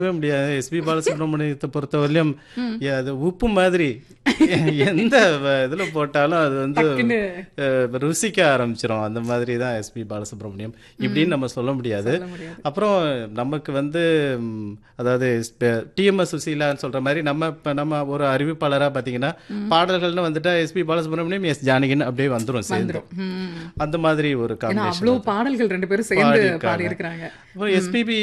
சொல்லவே முடியாது எஸ்பி பாலசுப்ரமணியத்தை பொறுத்தவரையிலும் ஏ, அது உப்பு மாதிரி எந்த வ- இதுல போட்டாலும் அது வந்து டக்குன்னு. அஹ், ருசிக்க ஆரம்பிச்சிரும் அந்த மாதிரி தான் எஸ்பி பாலசுப்ரமணியம் இப்படின்னு நம்ம சொல்ல முடியாது சொல்ல முடியாது. அப்புறம் நமக்கு வந்து ம், அதாவது டிஎம்எஸ் சுசீலான்னு சொல்ற மாதிரி நம்ம இப்ப நம்ம ஒரு அறிவிப்பாளரா பாத்தீங்கன்னா பாடல்கள்னு வந்துட்டா எஸ்பி பாலசுப்ரமணியம் எஸ் ஜானகின்னு அப்படியே வந்துரும் சேர்ந்துரும் ம். அந்த மாதிரி ஒரு ஏன்னா காம்பினேஷன் அவ்வளவு பாடல்கள் ரெண்டு பேரும் சேர்ந்து பாடியிருக்காங்க. பாடி இருக்கிறாங்க அப்புறம் எஸ்பிபி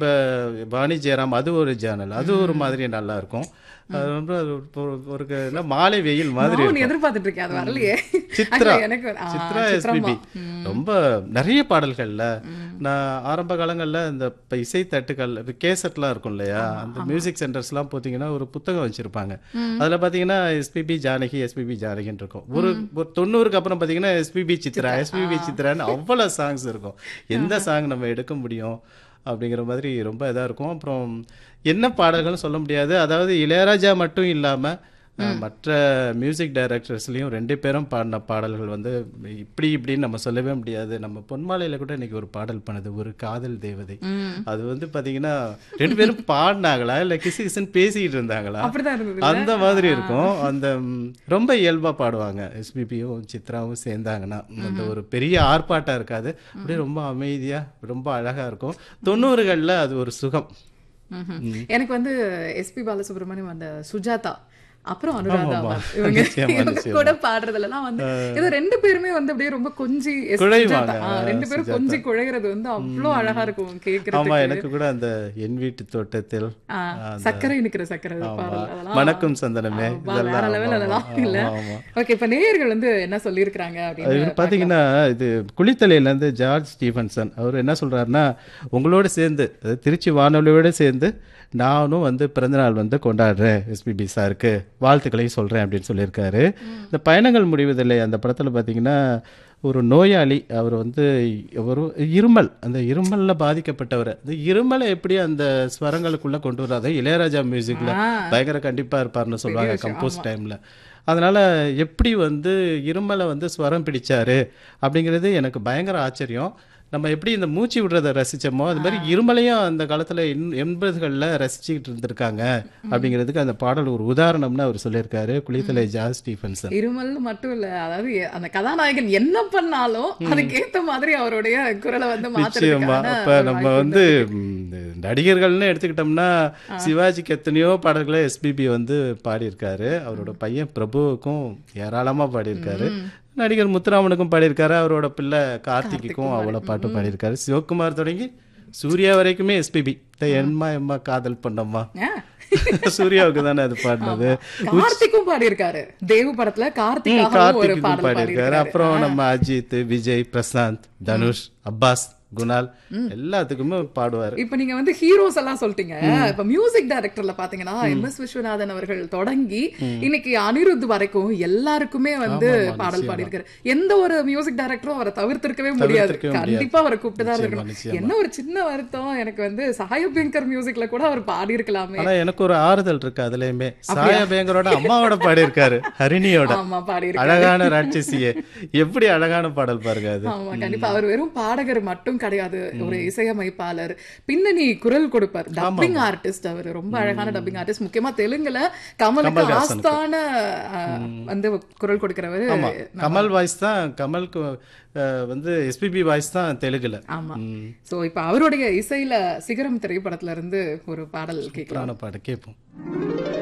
வாணி ஜெயராம் அது ஒரு சேனல் அது ஒரு மாதிரி நல்லா இருக்கும் அது வந்து அது ஒரு- ஒரு க- என்ன மாலை வெயில் மாதிரி நான் இருக்கும் எதிர்பார்த்துட்டு இருக்கேன் அது வரலையே சித்ரா Actually எனக்கு ஆ, சித்ரா சித்ராம்மா. எஸ்பிபி ரொம்ப நிறைய பாடல்கள்ல நான் ஆரம்ப காலங்கள்ல இந்த இப்ப இசை தட்டுகள் இப்ப கேசட்லாம் இருக்கும் இல்லையா அந்த மியூசிக் சென்டர்ஸ்லாம் பார்த்தீங்கன்னா ஒரு புத்தகம் வச்சிருப்பாங்க அதுல பாத்தீங்கன்னா எஸ்பிபி ஜானகி எஸ்பிபி ஜானகின்னு இருக்கும் ஒரு ஒரு தொண்ணூறுக்கு அப்புறம் பாத்தீங்கன்னா எஸ்பிபி சித்ரா எஸ்பிபி சித்ரான்னு அவ்வளவு சாங்ஸ் இருக்கும் எந்த சாங் நம்ம எடுக்க முடியும் அப்படிங்கிற மாதிரி ரொம்ப இதாக இருக்கும் அப்புறம் என்ன பாடல்கள்னு சொல்ல முடியாது அதாவது இளையராஜா மட்டும் இல்லாமல் மற்ற மியூசிக் டைரக்டர்ஸ்லையும் ரெண்டு பேரும் பாடின பாடல்கள் வந்து இப்படி இப்படின்னு நம்ம சொல்லவே முடியாது நம்ம பொன்மாலையில் கூட இன்னைக்கு ஒரு பாடல் பண்ணுது ஒரு காதல் தேவதை அது வந்து பார்த்தீங்கன்னா ரெண்டு பேரும் பாடினாங்களா இல்லை கிசு கிசுன்னு பேசிக்கிட்டு இருந்தாங்களா அப்படிதான் இருந்தது அந்த மாதிரி இருக்கும் அந்த ம், ரொம்ப இயல்பா பாடுவாங்க எஸ்பிபியும் சித்ராவும் சேர்ந்தாங்கன்னா அந்த ஒரு பெரிய ஆர்ப்பாட்டம் இருக்காது அப்படியே ரொம்ப அமைதியா ரொம்ப அழகா இருக்கும் தொண்ணூறுகள்ல அது ஒரு சுகம் ம்ஹும். எனக்கு வந்து எஸ்பி பாலசுப்ரமணியம் அந்த சுஜாதா அப்புறம் அனுராதா ஆமா. அம்மா. இவங்க நிச்சயமா, இவங்க நிச்சயமா. கூட பாடுறதுலாம் வந்து ஏதோ ரெண்டு பேருமே வந்து அப்படியே ரொம்ப கொஞ்சி எஸ் குழைவாங்க, சுஜாதா. ஆ, ரெண்டு பேரும் சுஜாதா. கொஞ்சி குழைகிறது வந்து அவ்வளோ அழகா இருக்கும் ஆமா கேட்கறதுக்கு எனக்கு கூட அந்த என் வீட்டு தோட்டத்தில் ஆ, சர்க்கரை நிக்கிற சர்க்கரை பாடல் அதெல்லாம் மணக்கும் சந்தனமே அப்பா, வேற இதெல்லாம் லெவல் ஆமா, அதெல்லாம் ஆமா, இல்ல ஆமா. ஓகே இப்ப நேயர்கள் வந்து என்ன சொல்லியிருக்கிறாங்க அப்படின்னு இவர் பார்த்தீங்கன்னா இது குளித்தலையிலேருந்து ஜார்ஜ் ஸ்டீஃபன்சன் அவர் என்ன சொல்றாருன்னா உங்களோட சேர்ந்து அதாவது திருச்சி வானொலியோட சேர்ந்து நானும் வந்து பிறந்தநாள் வந்து கொண்டாடுறேன் எஸ்பிபி சாருக்கு வாழ்த்துக்களையும் சொல்கிறேன் அப்படின்னு சொல்லியிருக்காரு இந்த பயணங்கள் முடிவதில்லை அந்த படத்தில் பார்த்தீங்கன்னா ஒரு நோயாளி அவர் வந்து ஒரு இருமல் அந்த இருமலில் பாதிக்கப்பட்டவர் அந்த இருமலை எப்படி அந்த ஸ்வரங்களுக்குள்ளே கொண்டு வராது இளையராஜா மியூசிக்கில் ஆ. பயங்கர கண்டிப்பாக இருப்பார்னு சொல்லுவாங்க கம்போஸ் டைமில் அதனால் எப்படி வந்து இருமலை வந்து ஸ்வரம் பிடிச்சாரு அப்படிங்கிறது எனக்கு பயங்கர ஆச்சரியம் நம்ம எப்படி இந்த மூச்சு விடுறதை ரசிச்சோமோ அது மாதிரி இருமலையும் அந்த காலத்தில் எண்பதுகளில் ரசிச்சுக்கிட்டு இருந்திருக்காங்க அப்படிங்கிறதுக்கு அந்த பாடல் ஒரு உதாரணம்னு அவர் சொல்லியிருக்காரு குளித்தலை ஜாஸ் ஸ்டீஃபன்சன் இருமல் மட்டும் இல்ல அதாவது எ- அந்த கதாநாயகன் என்ன பண்ணாலும் அதுக்கேத்த மாதிரி அவருடைய குரலை வந்து நிச்சயமா மாத்துறதுக்கான அப்ப ஒரு நம்ம வாய்ப்பு வந்து ம், இந்த நடிகர்கள்னு எடுத்துக்கிட்டோம்னா சிவாஜிக்கு எத்தனையோ பாடல்களை எஸ்பிபி வந்து பாடியிருக்காரு அவரோட பையன் பிரபுவுக்கும் ஏராளமா பாடியிருக்காரு நடிகர் முத்துராமனுக்கும் பாடியிருக்காரு அவரோட பிள்ளை கார்த்திக்குக்கும் அவ்வளோ பாட்டு பாடியிருக்காரு சிவகுமார் தொடங்கி சூர்யா வரைக்குமே எஸ்பிபி எம்மா எம்மா காதல் பண்ணம்மா ஆ. சூர்யாவுக்கு தானே அது பாடினது கார்த்திக்கும் பாடியிருக்காரு தேவு படத்துல ம், கார்த்திகாவும் ஒரு கார்த்திக்கும் பாடல் பாடியிருக்காரு பாடியிருக்காரு அப்புறம் நம்ம அஜித் விஜய் பிரசாந்த் தனுஷ் அப்பாஸ் குணால் எல்லாத்துக்குமே பாடுவாரு இப்ப நீங்க வந்து ஹீரோஸ் எல்லாம் சொல்லிட்டீங்க இப்ப மியூசிக் டைரக்டர்ல பாத்தீங்கன்னா எம் எஸ் விஸ்வநாதன் அவர்கள் தொடங்கி இன்னைக்கு அனிருத் வரைக்கும் எல்லாருக்குமே வந்து பாடல் பாடியிருக்காரு எந்த ஒரு மியூசிக் டைரக்டரும் அவரை தவிர்த்திருக்கவே முடியாது தவிர்த்திருக்கவே முடியாது. கண்டிப்பா அவரை கூப்பிட்டு தான் நிச்சயமா, இருக்கணும் நிச்சயமா. என்ன ஒரு சின்ன வருத்தம் எனக்கு வந்து சாயபியங்கர் மியூசிக்ல கூட அவர் பாடி இருக்கலாமே ஆனா எனக்கு ஒரு ஆறுதல் இருக்கு அதுலயுமே சாயா பேங்கரோட அம்மாவோட பாடியிருக்காரு ஹரிணியோட ஆமா பாடி அழகான ராட்சசியே எப்படி அழகான பாடல் பாருங்க அது ஆமா கண்டிப்பா அவர் வெறும் பாடகர் மட்டும் கிடையாது ஒரு இசையமைப்பாளர் பின்னணி குரல் கொடுப்பார் டப்பிங் ஆர்டிஸ்ட் அவர் ரொம்ப அழகான டப்பிங் ஆர்டிஸ்ட் முக்கியமா தெலுங்குல கமலுக்கு கமல்ஹாசனுக்கு. ஆஸ்தான அஹ், வந்து குரல் கொடுக்கிறவர் ஆமா கமல் வாய்ஸ் தான் கமலுக்கு அஹ், வந்து எஸ்பிபி வாய்ஸ் தான் தெலுங்குல ஆமா சோ இப்ப அவருடைய இசையில சிகரம் திரைப்படத்துல இருந்து ஒரு பாடல் கேட்கலாம் புராண பாட்டு கேட்போம்